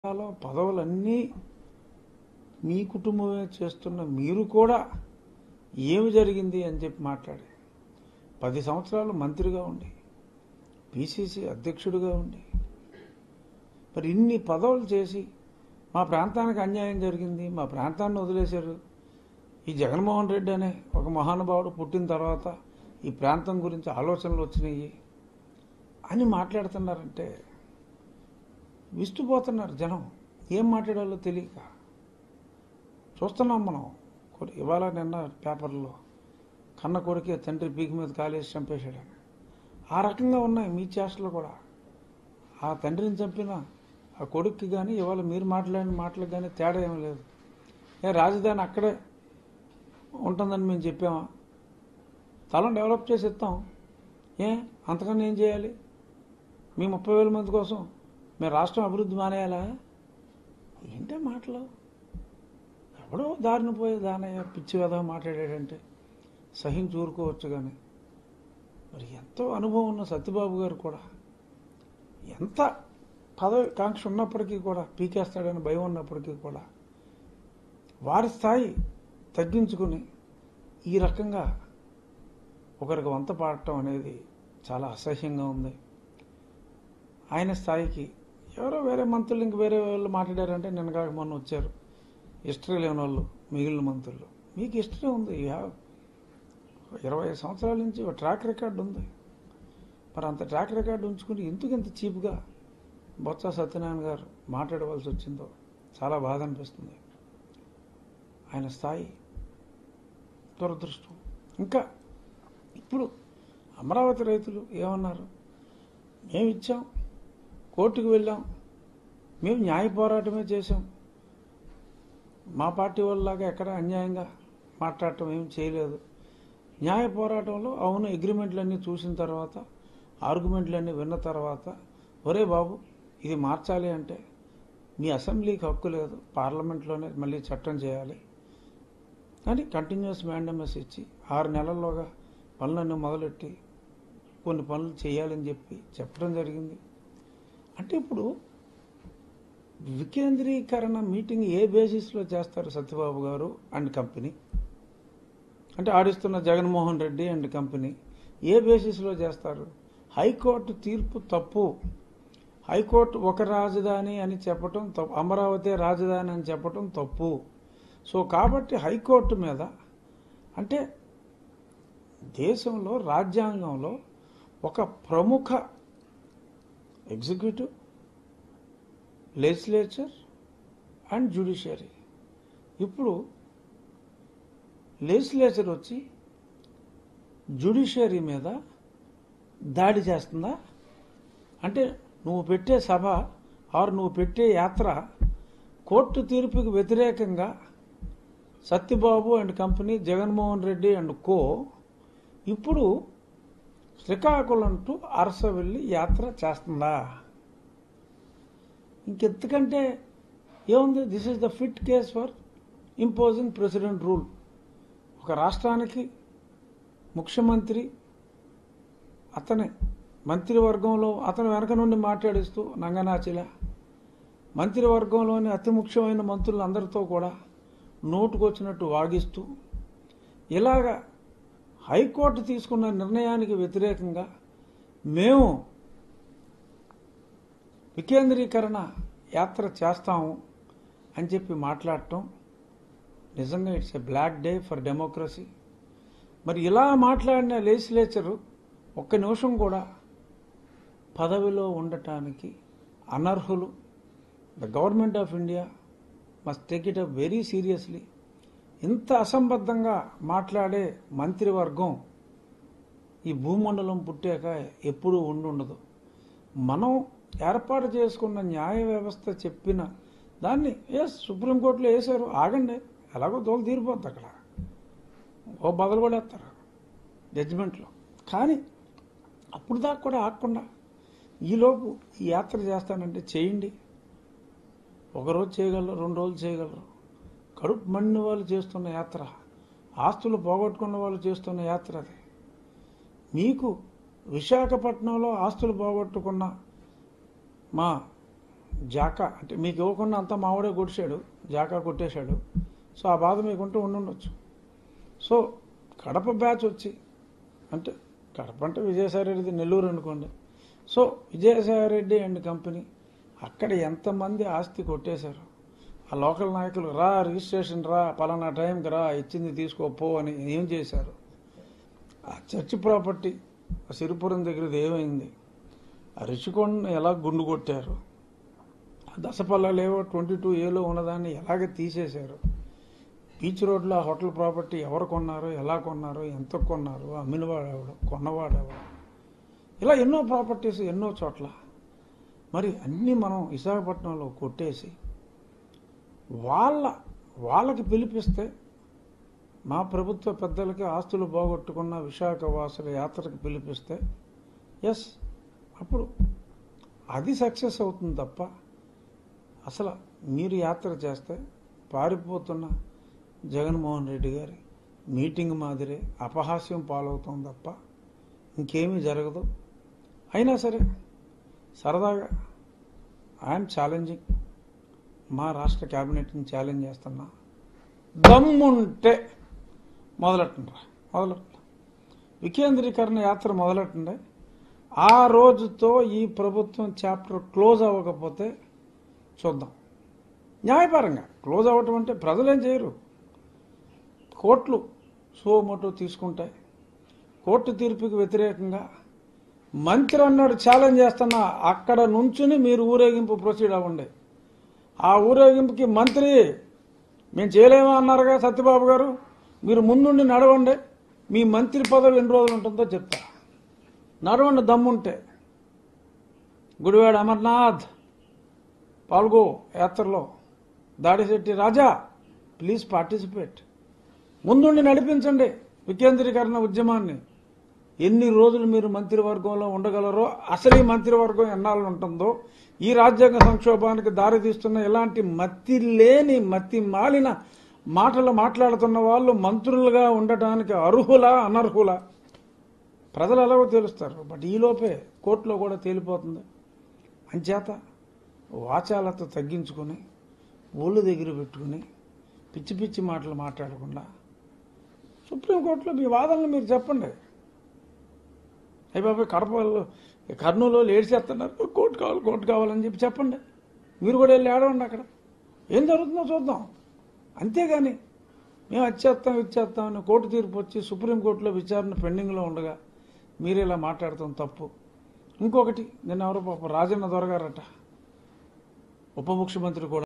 సంవత్సరాల పదవులన్నీ మీ కుటుంబమే చేస్తున్న మీరు కూడా ఏమి జరిగింది అని చెప్పి మాట్లాడి పది సంవత్సరాలు మంత్రిగా ఉండి పిసిసి అధ్యక్షుడిగా ఉండి మరి ఇన్ని పదవులు చేసి మా ప్రాంతానికి అన్యాయం జరిగింది మా ప్రాంతాన్ని వదిలేశారు ఈ జగన్మోహన్ రెడ్డి అనే ఒక మహానుభావుడు పుట్టిన తర్వాత ఈ ప్రాంతం గురించి ఆలోచనలు వచ్చినాయి అని మాట్లాడుతున్నారంటే విస్తుపోతున్నారు జనం ఏం మాట్లాడాలో తెలియక చూస్తున్నాం మనం కొ- ఇవాళ నిన్న పేపర్లో కన్న కొడుకే తండ్రి పీకి మీద కాలేసి చంపేశాడని ఆ రకంగా ఉన్నాయి మీ చేష్టలు కూడా ఆ తండ్రిని చంపిన ఆ కొడుక్కి కానీ ఇవాళ మీరు మాట్లాడిన మాటలకు కానీ తేడా ఏం లేదు ఏ రాజధాని అక్కడే ఉంటుందని మేము చెప్పామా స్థలం డెవలప్ చేసి ఇస్తాం ఏ అంతకన్నా ఏం చేయాలి మీ ముప్పై వేల మంది కోసం మేము రాష్ట్రం అభివృద్ధి మానేయాలా ఏంటే మాటలు ఎవడో దారిన పోయే దానయ్య పిచ్చి విధంగా మాట్లాడాడంటే సహించి ఊరుకోవచ్చు కానీ మరి ఎంతో అనుభవం ఉన్న సత్యబాబు గారు కూడా ఎంత పదవి కాంక్ష ఉన్నప్పటికీ కూడా పీకేస్తాడని భయం ఉన్నప్పటికీ కూడా వారి స్థాయి తగ్గించుకుని ఈ రకంగా ఒకరికి వంత పాడటం అనేది చాలా అసహ్యంగా ఉంది ఆయన స్థాయికి ఎవరో వేరే మంత్రులు ఇంక వేరే వాళ్ళు మాట్లాడారంటే నిన్న కాక మొన్న వచ్చారు హిస్టరీ లేని వాళ్ళు మిగిలిన మంత్రులు మీకు హిస్టరీ ఉంది యూ హ్యావ్ ఇరవై సంవత్సరాల నుంచి ఒక ట్రాక్ రికార్డు ఉంది మరి అంత ట్రాక్ రికార్డు ఉంచుకుని ఎందుకు ఇంత చీప్గా బొత్స సత్యనారాయణ గారు మాట్లాడవలసి వచ్చిందో చాలా బాధ అనిపిస్తుంది ఆయన స్థాయి దురదృష్టం ఇంకా ఇప్పుడు అమరావతి రైతులు ఏమన్నారు మేము ఇచ్చాం కోర్టుకు వెళ్ళాం మేము న్యాయ పోరాటమే చేశాం మా పార్టీ వాళ్ళలాగా ఎక్కడ అన్యాయంగా మాట్లాడటం ఏం చేయలేదు న్యాయ పోరాటంలో అవును అగ్రిమెంట్లన్నీ చూసిన తర్వాత ఆర్గ్యుమెంట్లన్నీ విన్న తర్వాత ఒరే బాబు ఇది మార్చాలి అంటే మీ అసెంబ్లీకి హక్కు లేదు పార్లమెంట్లోనే మళ్ళీ చట్టం చేయాలి అని కంటిన్యూస్ మ్యాండమస్ ఇచ్చి ఆరు నెలల్లోగా పనులన్నీ మొదలెట్టి కొన్ని పనులు చేయాలని చెప్పి చెప్పడం జరిగింది అంటే ఇప్పుడు వికేంద్రీకరణ మీటింగ్ ఏ బేసిస్లో చేస్తారు సత్యబాబు గారు అండ్ కంపెనీ అంటే ఆడిస్తున్న జగన్మోహన్ రెడ్డి అండ్ కంపెనీ ఏ బేసిస్లో చేస్తారు హైకోర్టు తీర్పు తప్పు హైకోర్టు ఒక రాజధాని అని చెప్పటం తప్పు అమరావతి రాజధాని అని చెప్పటం తప్పు సో కాబట్టి హైకోర్టు మీద అంటే దేశంలో రాజ్యాంగంలో ఒక ప్రముఖ ఎగ్జిక్యూటివ్ లెజిస్లేచర్ అండ్ జ్యుడిషియరీ ఇప్పుడు లెజిస్లేచర్ వచ్చి జ్యుడిషియరీ మీద దాడి చేస్తుందా అంటే నువ్వు పెట్టే సభ ఆర్ నువ్వు పెట్టే యాత్ర కోర్టు తీర్పుకి వ్యతిరేకంగా Satyababu and company Jaganmohan Reddy and co ఇప్పుడు శ్రీకాకుళం టు అరసవెల్లి యాత్ర చేస్తుందా ఇంకెంతకంటే ఏముంది this is the fit case for imposing president rule ఒక రాష్ట్రానికి ముఖ్యమంత్రి అతని మంత్రివర్గంలో అతను వెనక నుండి మాట్లాడిస్తూ నంగనాచిల మంత్రివర్గంలోని అతి ముఖ్యమైన మంత్రులందరితో కూడా నోటుకొచ్చినట్టు వాగిస్తూ ఇలాగా హైకోర్టు తీసుకున్న నిర్ణయానికి వ్యతిరేకంగా మేము వికేంద్రీకరణ యాత్ర చేస్తాము అని చెప్పి మాట్లాడటం నిజంగా it's a black day for democracy మరి ఇలా మాట్లాడిన లెజిస్లేచరు ఒక్క నిమిషం కూడా పదవిలో ఉండటానికి అనర్హులు the government of India must take it up very seriously ఇంత అసంబద్ధంగా మాట్లాడే మంత్రివర్గం ఈ భూమండలం పుట్టాక ఎప్పుడూ ఉండుండదు మనం ఏర్పాటు చేసుకున్న న్యాయ వ్యవస్థ చెప్పిన దాన్ని ఎస్ సుప్రీంకోర్టులో వేశారు ఆగండి ఎలాగో దోలు తీరిపోద్ది అక్కడ ఓ బదులు పడేస్తారు జడ్జిమెంట్లో కానీ అప్పుడు దాకా కూడా ఆగకుండా ఈలోపు ఈ యాత్ర చేస్తానంటే చేయండి ఒకరోజు చేయగలరు రెండు రోజులు చేయగలరు కడుపు మండిన వాళ్ళు చేస్తున్న యాత్ర ఆస్తులు పోగొట్టుకున్న వాళ్ళు చేస్తున్న యాత్ర అది మీకు విశాఖపట్నంలో ఆస్తులు పోగొట్టుకున్న మా జాకా అంటే మీకు ఇవ్వకుండా అంతా మావాడే కొట్టేశాడు జాకా కొట్టేశాడు సో ఆ బాధ మీకుంటూ ఉండుండొచ్చు సో కడప బ్యాచ్ వచ్చి అంటే కడప అంటే విజయసాయిరెడ్డిది నెల్లూరు అనుకోండి సో విజయసాయిరెడ్డి అండ్ కంపెనీ అక్కడ ఎంతమంది ఆస్తి కొట్టేశారు ఆ లోకల్ నాయకులు రా రిజిస్ట్రేషన్ రా పలానా టైంకి రా ఇచ్చింది తీసుకోపో అని ఏం చేశారు ఆ చర్చి ప్రాపర్టీ ఆ సిరిపురం దగ్గరది ఏమైంది ఆ రిషికొండను ఎలా గుండు కొట్టారు ఆ దశపల్లాలేవో ట్వంటీ టూ ఏలో ఉన్నదాన్ని ఎలాగ తీసేశారు బీచ్ రోడ్లో ఆ హోటల్ ప్రాపర్టీ ఎవరు కొన్నారు ఎలా కొన్నారు ఎంత కొన్నారు అమ్మినవాడు ఎవడు కొన్నవాడు ఎవడు ఇలా ఎన్నో ప్రాపర్టీస్ ఎన్నో చోట్ల మరి అన్నీ మనం విశాఖపట్నంలో కొట్టేసి వాళ్ళ వాళ్ళకి పిలిపిస్తే మా ప్రభుత్వ పెద్దలకి ఆస్తులు పోగొట్టుకున్న విశాఖ వాసుల యాత్రకు పిలిపిస్తే ఎస్ అప్పుడు అది సక్సెస్ అవుతుంది తప్ప అసలు మీరు యాత్ర చేస్తే పారిపోతున్న జగన్మోహన్ రెడ్డి గారి మీటింగ్ మాదిరి అపహాస్యం పాలవుతాం తప్ప ఇంకేమీ జరగదు అయినా సరే సరదాగా ఐఎమ్ ఛాలెంజింగ్ మా రాష్ట్ర క్యాబినెట్ని ఛాలెంజ్ చేస్తున్నా దమ్ముంటే మొదలెట్టండి మొదలెట్టండి వికేంద్రీకరణ యాత్ర మొదలెట్టండి ఆ రోజుతో ఈ ప్రభుత్వం చాప్టర్ క్లోజ్ అవ్వకపోతే చూద్దాం న్యాయపరంగా క్లోజ్ అవ్వటం అంటే ప్రజలేం చేయరు కోర్టులు సోమోటో తీసుకుంటాయి కోర్టు తీర్పుకి వ్యతిరేకంగా మంత్రి అన్నాడు ఛాలెంజ్ చేస్తున్నా అక్కడ నుంచుని మీరు ఊరేగింపు ప్రొసీడ్ అవ్వండి ఆ ఊరేగింపుకి మంత్రి మేము చేయలేమా అన్నారుగా సత్యబాబు గారు మీరు ముందుండి నడవండి మీ మంత్రి పదవి ఎన్ని రోజులు ఉంటుందో చెప్తా నడవండి దమ్ముంటే గుడివాడ అమర్నాథ్ పాల్గో యాత్రలో దాడిశెట్టి రాజా ప్లీజ్ పార్టిసిపేట్ ముందుండి నడిపించండి వికేంద్రీకరణ ఉద్యమాన్ని ఎన్ని రోజులు మీరు మంత్రివర్గంలో ఉండగలరో అసలు ఈ మంత్రివర్గం ఎన్నాళ్ళు ఉంటుందో ఈ రాజ్యాంగ సంక్షోభానికి దారితీస్తున్న ఇలాంటి మతి లేని మతి మాలిన మాటలు మాట్లాడుతున్న వాళ్ళు మంత్రులుగా ఉండటానికి అర్హులా అనర్హులా ప్రజలు ఎలాగో తెలుస్తారు బట్ ఈలోపే కోర్టులో కూడా తేలిపోతుంది అంచేత వాచాలతో తగ్గించుకొని ఒళ్ళు దగ్గర పెట్టుకుని పిచ్చి పిచ్చి మాటలు మాట్లాడకుండా సుప్రీంకోర్టులో మీ వాదనలు మీరు చెప్పండి అయ్యి బాబాయ్ కడప వాళ్ళు కర్నూలు ఏడ్చేస్తున్నారు కోర్టు కావాలి కోర్టు కావాలని చెప్పి చెప్పండి మీరు కూడా వెళ్ళి ఆడవండి అక్కడ ఏం జరుగుతుందో చూద్దాం అంతేగాని మేము వచ్చేస్తాం ఇచ్చేస్తాం అని కోర్టు తీర్పు వచ్చి సుప్రీంకోర్టులో విచారణ పెండింగ్లో ఉండగా మీరు ఇలా మాట్లాడతాం తప్పు ఇంకొకటి నిన్న ఎవరో పాప రాజన్న దొరగారట ఉప ముఖ్యమంత్రి కూడా